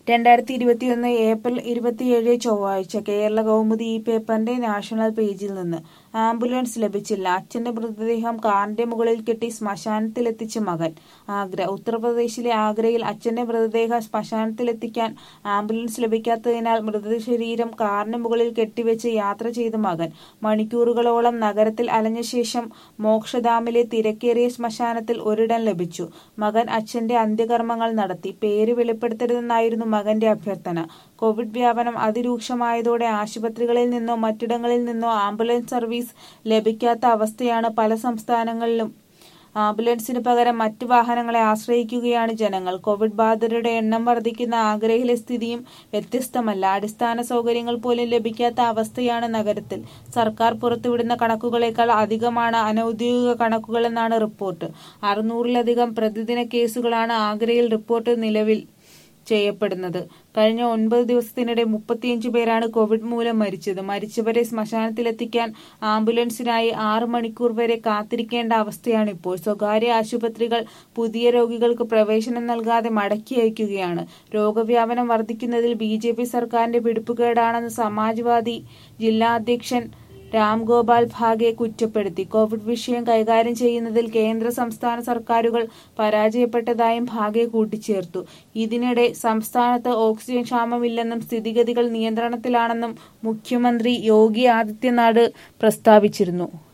രണ്ടായിരത്തി ഇരുപത്തിയൊന്ന് ഏപ്രിൽ ഇരുപത്തിയേഴ് ചൊവ്വാഴ്ച കേരള കൗമുദി ഈ പേപ്പറിന്റെ നാഷണൽ പേജിൽ നിന്ന് ആംബുലൻസ് ലഭിച്ചില്ല അച്ഛന്റെ മൃതദേഹം കാറിന്റെ മുകളിൽ കെട്ടി ശ്മശാനത്തിലെത്തിച്ച് മകൻ ആഗ്ര ഉത്തർപ്രദേശിലെ ആഗ്രയിൽ അച്ഛന്റെ മൃതദേഹം ശ്മശാനത്തിലെത്തിക്കാൻ ആംബുലൻസ് ലഭിക്കാത്തതിനാൽ മൃതശരീരം കാറിന് മുകളിൽ കെട്ടിവെച്ച് യാത്ര ചെയ്ത മകൻ മണിക്കൂറുകളോളം നഗരത്തിൽ അലഞ്ഞ ശേഷം മോക്ഷധാമിലെ തിരക്കേറിയ ശ്മശാനത്തിൽ ഒരിടം ലഭിച്ചു മകൻ അച്ഛന്റെ അന്ത്യകർമ്മങ്ങൾ നടത്തി പേര് വെളിപ്പെടുത്തരുതെന്നായിരുന്നു മകന്റെ അഭ്യർത്ഥന കോവിഡ് വ്യാപനം അതിരൂക്ഷമായതോടെ ആശുപത്രികളിൽ നിന്നോ മറ്റിടങ്ങളിൽ നിന്നോ ആംബുലൻസ് സർവീസ് ലഭിക്കാത്ത അവസ്ഥയാണ് പല സംസ്ഥാനങ്ങളിലും ആംബുലൻസിന് പകരം മറ്റ് വാഹനങ്ങളെ ആശ്രയിക്കുകയാണ് ജനങ്ങൾ കോവിഡ് ബാധിതരുടെ എണ്ണം വർദ്ധിക്കുന്ന ആഗ്രയിലെ സ്ഥിതിയും വ്യത്യസ്തമല്ല അടിസ്ഥാന സൗകര്യങ്ങൾ പോലും ലഭിക്കാത്ത അവസ്ഥയാണ് നഗരത്തിൽ സർക്കാർ പുറത്തുവിടുന്ന കണക്കുകളേക്കാൾ അധികമാണ് അനൌദ്യോഗിക കണക്കുകളെന്നാണ് റിപ്പോർട്ട് അറുന്നൂറിലധികം പ്രതിദിന കേസുകളാണ് ആഗ്രയിൽ റിപ്പോർട്ട് നിലവിൽ ചെയ്യപ്പെടുന്നത് കഴിഞ്ഞ ഒൻപത് ദിവസത്തിനിടെ മുപ്പത്തിയഞ്ച് പേരാണ് കോവിഡ് മൂലം മരിച്ചത് മരിച്ചവരെ ശ്മശാനത്തിലെത്തിക്കാൻ ആംബുലൻസിനായി ആറ് മണിക്കൂർ വരെ കാത്തിരിക്കേണ്ട അവസ്ഥയാണിപ്പോൾ സ്വകാര്യ ആശുപത്രികൾ പുതിയ രോഗികൾക്ക് പ്രവേശനം നൽകാതെ മടക്കി അയക്കുകയാണ് രോഗവ്യാപനം വർദ്ധിക്കുന്നതിൽ ബി ജെ പി സർക്കാരിന്റെ പിടിപ്പുകേടാണെന്ന് സമാജ്വാദി ജില്ലാ അധ്യക്ഷൻ രാം ഗോപാൽ ഭാഗെ കുറ്റപ്പെടുത്തി കോവിഡ് വിഷയം കൈകാര്യം ചെയ്യുന്നതിൽ കേന്ദ്ര സംസ്ഥാന സർക്കാരുകൾ പരാജയപ്പെട്ടതായും ഭാഗെ കൂട്ടിച്ചേർത്തു ഇതിനിടെ സംസ്ഥാനത്ത് ഓക്സിജൻ ക്ഷാമമില്ലെന്നും സ്ഥിതിഗതികൾ നിയന്ത്രണത്തിലാണെന്നും മുഖ്യമന്ത്രി യോഗി ആദിത്യനാഥ് പ്രസ്താവിച്ചിരുന്നു